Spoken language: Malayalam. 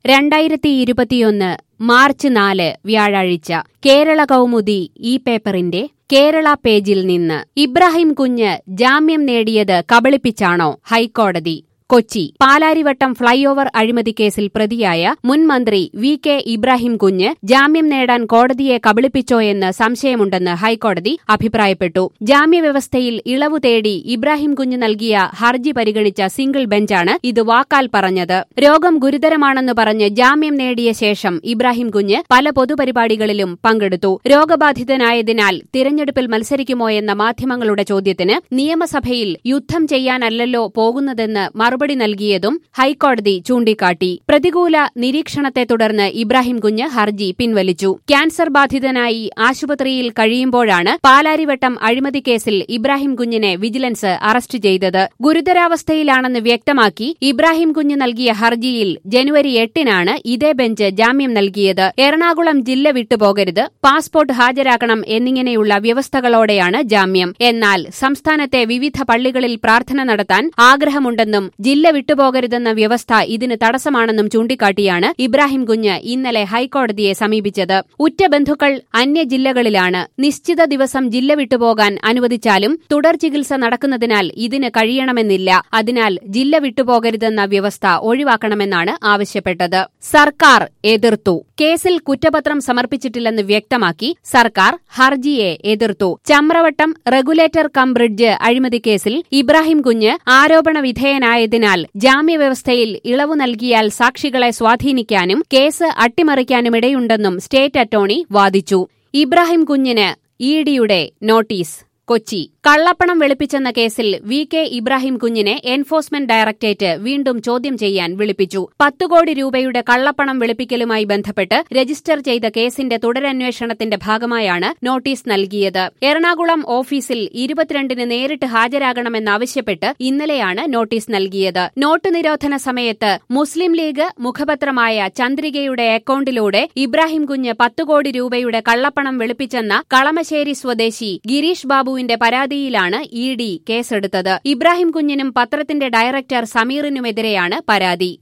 രണ്ടായിരത്തി ഇരുപത്തിയൊന്ന് മാർച്ച് നാല് വ്യാഴാഴ്ച കേരള കൗമുദി ഈ പേപ്പറിന്റെ കേരള പേജിൽ നിന്ന് ഇബ്രാഹിം കുഞ്ഞ് ജാമ്യം നേടിയത് കബളിപ്പിച്ചാണോ ഹൈക്കോടതി കൊച്ചി പാലാരിവട്ടം ഫ്ളൈഓവർ അഴിമതി കേസിൽ പ്രതിയായ മുൻ മന്ത്രി വി കെ ഇബ്രാഹിം കുഞ്ഞ് ജാമ്യം നേടാൻ കോടതിയെ കബളിപ്പിച്ചോയെന്ന് സംശയമുണ്ടെന്ന് ഹൈക്കോടതി അഭിപ്രായപ്പെട്ടു ജാമ്യവ്യവസ്ഥയിൽ ഇളവു തേടി ഇബ്രാഹിം കുഞ്ഞ് നൽകിയ ഹർജി പരിഗണിച്ച സിംഗിൾ ബെഞ്ചാണ് ഇത് വാക്കാൽ പറഞ്ഞത് രോഗം ഗുരുതരമാണെന്ന് പറഞ്ഞ് ജാമ്യം നേടിയ ശേഷം ഇബ്രാഹിം കുഞ്ഞ് പല പൊതുപരിപാടികളിലും പങ്കെടുത്തു രോഗബാധിതനായതിനാൽ തിരഞ്ഞെടുപ്പിൽ മത്സരിക്കുമോ എന്ന മാധ്യമങ്ങളുടെ ചോദ്യത്തിന് നിയമസഭയിൽ യുദ്ധം ചെയ്യാനല്ലല്ലോ പോകുന്നതെന്ന് മറുപടി നൽകിയതും ഹൈക്കോടതി ചൂണ്ടിക്കാട്ടി പ്രതികൂല നിരീക്ഷണത്തെ തുടർന്ന് ഇബ്രാഹിം കുഞ്ഞ് ഹർജി പിൻവലിച്ചു ക്യാൻസർ ബാധിതനായി ആശുപത്രിയിൽ കഴിയുമ്പോഴാണ് പാലാരിവട്ടം അഴിമതി കേസിൽ ഇബ്രാഹിം കുഞ്ഞിനെ വിജിലൻസ് അറസ്റ്റ് ചെയ്തത് ഗുരുതരാവസ്ഥയിലാണെന്ന് വ്യക്തമാക്കി ഇബ്രാഹിം കുഞ്ഞ് നൽകിയ ഹർജിയിൽ ജനുവരി എട്ടിനാണ് ഇതേ ബെഞ്ച് ജാമ്യം നൽകിയത് എറണാകുളം ജില്ല വിട്ടുപോകരുത് പാസ്പോർട്ട് ഹാജരാക്കണം എന്നിങ്ങനെയുള്ള വ്യവസ്ഥകളോടെയാണ് ജാമ്യം എന്നാൽ സംസ്ഥാനത്തെ വിവിധ പള്ളികളിൽ പ്രാർത്ഥന നടത്താൻ ആഗ്രഹമുണ്ടെന്നും ജില്ല വിട്ടുപോകരുതെന്ന വ്യവസ്ഥ ഇതിന് തടസ്സമാണെന്നും ചൂണ്ടിക്കാട്ടിയാണ് ഇബ്രാഹിം കുഞ്ഞ് ഇന്നലെ ഹൈക്കോടതിയെ സമീപിച്ചത് ഉറ്റ ബന്ധുക്കൾ അന്യ ജില്ലകളിലാണ് നിശ്ചിത ദിവസം ജില്ല വിട്ടുപോകാൻ അനുവദിച്ചാലും തുടർ ചികിത്സ നടക്കുന്നതിനാൽ ഇതിന് കഴിയണമെന്നില്ല അതിനാൽ ജില്ല വിട്ടുപോകരുതെന്ന വ്യവസ്ഥ ഒഴിവാക്കണമെന്നാണ് ആവശ്യപ്പെട്ടത് സർക്കാർ എതിർത്തു കേസിൽ കുറ്റപത്രം സമർപ്പിച്ചിട്ടില്ലെന്ന് വ്യക്തമാക്കി സർക്കാർ ഹർജിയെ എതിർത്തു ചമ്രവട്ടം റെഗുലേറ്റർ കം ബ്രിഡ്ജ് അഴിമതി കേസിൽ ഇബ്രാഹിം കുഞ്ഞ് ആരോപണ വിധേയനായതിനാൽ ജാമ്യവ്യവസ്ഥയിൽ ഇളവു നൽകിയാൽ സാക്ഷികളെ സ്വാധീനിക്കാനും കേസ് അട്ടിമറിക്കാനുമിടയുണ്ടെന്നും സ്റ്റേറ്റ് അറ്റോർണി വാദിച്ചു ഇബ്രാഹിം കുഞ്ഞിന് ഇ ഡിയുടെ നോട്ടീസ് കൊച്ചി കള്ളപ്പണം വെളുപ്പിച്ചെന്ന കേസിൽ വി കെ ഇബ്രാഹിം കുഞ്ഞിനെ എൻഫോഴ്സ്മെന്റ് ഡയറക്ടറേറ്റ് വീണ്ടും ചോദ്യം ചെയ്യാൻ വിളിപ്പിച്ചു പത്തു കോടി രൂപയുടെ കള്ളപ്പണം വെളുപ്പിക്കലുമായി ബന്ധപ്പെട്ട് രജിസ്റ്റർ ചെയ്ത കേസിന്റെ തുടരന്വേഷണത്തിന്റെ ഭാഗമായാണ് നോട്ടീസ് നൽകിയത് എറണാകുളം ഓഫീസിൽ ഇരുപത്തിരണ്ടിന് നേരിട്ട് ഹാജരാകണമെന്നാവശ്യപ്പെട്ട് ഇന്നലെയാണ് നോട്ടീസ് നൽകിയത് നോട്ട് നിരോധന സമയത്ത് മുസ്ലിം ലീഗ് മുഖപത്രമായ ചന്ദ്രികയുടെ അക്കൌണ്ടിലൂടെ ഇബ്രാഹിം കുഞ്ഞ് പത്തു കോടി രൂപയുടെ കള്ളപ്പണം വെളുപ്പിച്ചെന്ന കളമശ്ശേരി സ്വദേശി ഗിരീഷ് ബാബുവിന്റെ പരാതിയിലാണ് ഇ ഡി കേസെടുത്തത് ഇബ്രാഹിം കുഞ്ഞിനും പത്രത്തിന്റെ ഡയറക്ടർ സമീറിനുമെതിരെയാണ് പരാതി